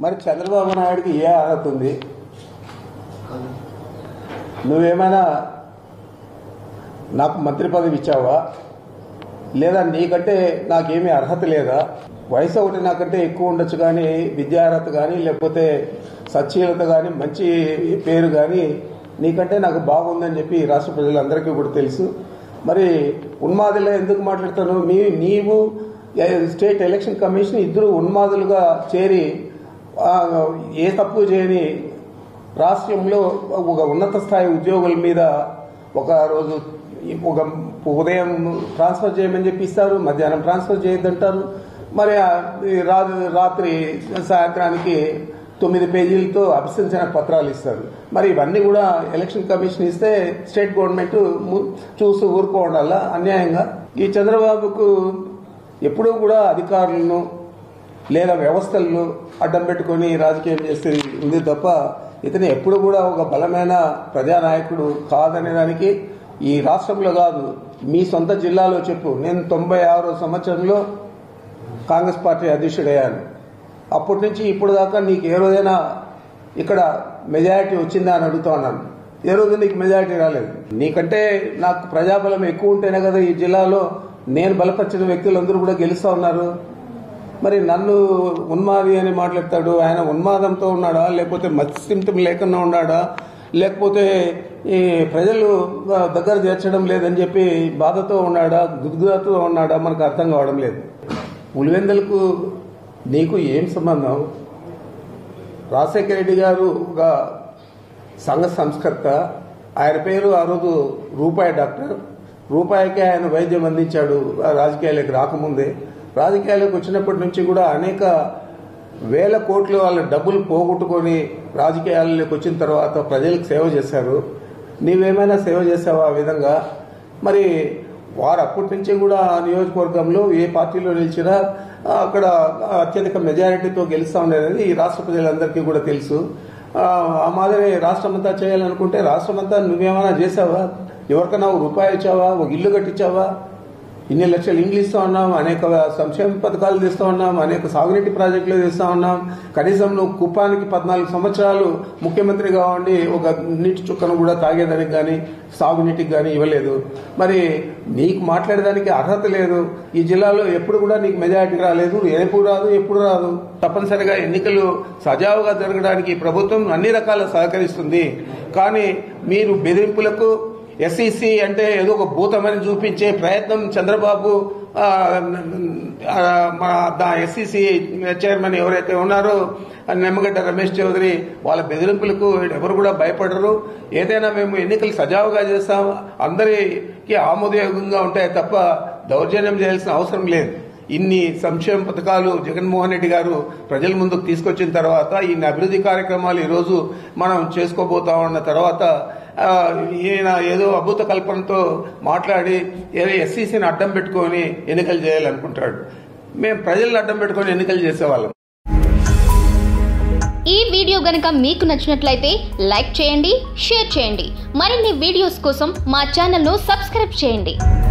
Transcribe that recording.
మరి చంద్రబాబు నాయుడికి ఏ అర్హత ఉంది నువ్వేమైనా నాకు మంత్రి పదవి ఇచ్చావా లేదా నీకంటే నాకేమీ అర్హత లేదా వయసు ఒకటి నాకంటే ఎక్కువ ఉండొచ్చు కానీ విద్యార్హత కానీ లేకపోతే సచ్చీలత కానీ మంచి పేరు కానీ నీకంటే నాకు బాగుందని చెప్పి ఈ రాష్ట్ర ప్రజలందరికీ కూడా తెలుసు మరి ఉన్మాదులే ఎందుకు మాట్లాడతాను మీ నీవు ఏ- స్టేట్ ఎలక్షన్ కమిషన్ ఇద్దరు ఉన్మాదులుగా చేరి ఆ, ఏ తప్పు చేయని రాష్ట్రంలో ఒక ఉన్నత స్థాయి ఉద్యోగుల మీద ఒక రోజు ఒక ఉదయం ట్రాన్స్ఫర్ చేయమని చెప్పి ఇస్తారు మధ్యాహ్నం ట్రాన్స్ఫర్ చేయొద్దంటారు మరి ఆ ఈ రా- రాత్రి సాయంత్రానికి తొమ్మిది పేజీలతో అభిశంసన పత్రాలు ఇస్తారు మరి ఇవన్నీ కూడా ఎలక్షన్ కమిషన్ ఇస్తే స్టేట్ గవర్నమెంట్ ము- చూసి ఊరుకో ఉండాలా అన్యాయంగా ఈ చంద్రబాబుకు ఎప్పుడూ కూడా అధికారులను లేదా వ్యవస్థలను అడ్డం పెట్టుకొని రాజకీయం చేస్తే ఉంది తప్ప ఇతను ఎప్పుడు కూడా ఒక బలమైన ప్రజానాయకుడు కాదనే దానికి ఈ రాష్ట్రంలో కాదు మీ సొంత జిల్లాలో చెప్పు నేను తొంభై ఆరో సంవత్సరంలో కాంగ్రెస్ పార్టీ అధ్యక్షుడయ్యాను అప్పటి నుంచి ఇప్పుడు దాకా నీకు ఏ రోజైనా ఇక్కడ మెజారిటీ వచ్చిందా అని అడుగుతా ఉన్నాను ఏ రోజు నీకు మెజారిటీ రాలేదు నీకంటే నాకు ప్రజాబలం ఎక్కువ ఉంటేనే కదా ఈ జిల్లాలో నేను బలపరిచిన వ్యక్తులందరూ కూడా గెలుస్తా ఉన్నారు మరి నన్ను ఉన్మాది అని మాట్లాడతాడు ఆయన ఉన్మాదంతో ఉన్నాడా లేకపోతే మత్స్యంతం లేకుండా ఉన్నాడా లేకపోతే ఈ ప్రజలు దగ్గర చేర్చడం లేదని చెప్పి బాధతో ఉన్నాడా గుద్గుదతో ఉన్నాడా మనకు అర్థం కావడం లేదు పులివెందులకు నీకు ఏం సంబంధం రాజశేఖర రెడ్డి గారు ఒక సంఘ సంస్కర్త ఆయన పేరు ఆ రోజు రూపాయి డాక్టర్ రూపాయికి ఆయన వైద్యం అందించాడు ఆ రాజకీయాలకు రాకముందే రాజకీయాలకు వచ్చినప్పటి నుంచి కూడా అనేక వేల కోట్లు వాళ్ళ డబ్బులు పోగొట్టుకొని రాజకీయాల్లోకి వచ్చిన తర్వాత ప్రజలకు సేవ చేశారు నీవేమైనా సేవ చేసావా ఆ విధంగా మరి వారు అప్పటి నుంచి కూడా ఆ నియోజకవర్గంలో ఏ పార్టీలో నిలిచినా ఆ, అక్కడ అత్యధిక మెజారిటీతో గెలుస్తా ఉండేది ఈ రాష్ట్ర ప్రజలందరికీ కూడా తెలుసు ఆ, ఆ మాదిరి రాష్ట్రం అంతా చేయాలనుకుంటే రాష్ట్రం అంతా నువ్వేమైనా చేసావా ఎవరికైనా ఒక రూపాయి ఇచ్చావా ఒక ఇల్లు కట్టించావా ఇన్ని లక్షలు ఇండ్లు ఇస్తా ఉన్నాం అనేక సంక్షేమ పథకాలు తెస్తా ఉన్నాం అనేక సాగునీటి ప్రాజెక్టులు తెస్తా ఉన్నాం కనీసం నువ్వు కుప్పానికి పద్నాలుగు సంవత్సరాలు ముఖ్యమంత్రిగా ఉండి ఒక నీటి చుక్కను కూడా తాగేదానికి కానీ సాగునీటికి కానీ ఇవ్వలేదు మరి నీకు మాట్లాడేదానికి అర్హత లేదు ఈ జిల్లాలో ఎప్పుడు కూడా నీకు మెజారిటీ రాలేదు ఎప్పుడు రాదు ఎప్పుడు రాదు తప్పనిసరిగా ఎన్నికలు సజావుగా జరగడానికి ఈ ప్రభుత్వం అన్ని రకాల సహకరిస్తుంది కానీ మీరు బెదిరింపులకు ఎస్ఈసి అంటే ఏదో ఒక భూతమని చూపించే ప్రయత్నం చంద్రబాబు ఆ, ఆ, మన దా ఎస్ఈసి చైర్మన్ ఎవరైతే ఉన్నారో ఆ నిమ్మగడ్డ రమేష్ చౌదరి వాళ్ళ బెదిరింపులకు ఎవరు కూడా భయపడరు ఏదైనా మేము ఎన్నికలు సజావుగా చేస్తాం అందరికీ ఆమోదయోగంగా ఉంటాయి తప్ప దౌర్జన్యం చేయాల్సిన అవసరం లేదు ఇన్ని సంక్షేమ పథకాలు జగన్మోహన్ రెడ్డి గారు ప్రజల ముందుకు తీసుకొచ్చిన తర్వాత ఇన్ని అభివృద్ధి కార్యక్రమాలు ఈరోజు మనం చేసుకోబోతా ఉన్న తర్వాత ఆ, ఈయన ఏదో అభూత కల్పనతో మాట్లాడి ఏదో ఎస్సీసీని అడ్డం పెట్టుకొని ఎన్నికలు చేయాలనుకుంటాడు మేము ప్రజలను అడ్డం పెట్టుకొని ఎన్నికలు చేసేవాళ్ళం ఈ వీడియో గనుక మీకు నచ్చినట్లయితే లైక్ చేయండి షేర్ చేయండి మరిన్ని వీడియోస్ కోసం మా ఛానల్ను సబ్స్క్రైబ్ చేయండి